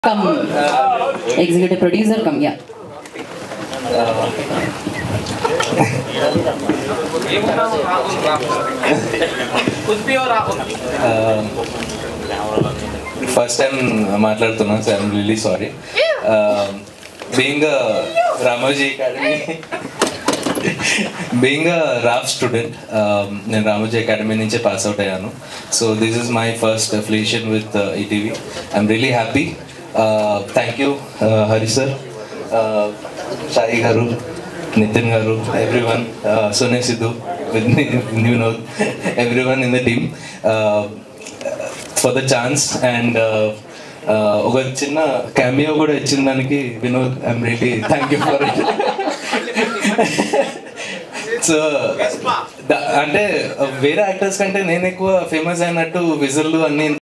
come executive producer come yeah first time మాట్లాడుతున్నాను sir I'm really sorry being Ramoji academy being రాఫ్ student నేను Ramoji academy నుంచే pass out అయ్యాను so this is my first affiliation with ETV I'm really happy thank you Hari sir Sai garu Nitin garu everyone సోనే Siddhu with new no everyone in the team for the chance and ఒక చిన్న cameo కూడా ఇచ్చిన దానికి Vinod I'm really thank you for it so అంటే వేరే actors కంటే నేను ఎక్కువ ఫేమస్ అయినట్టు విజులు అన్ని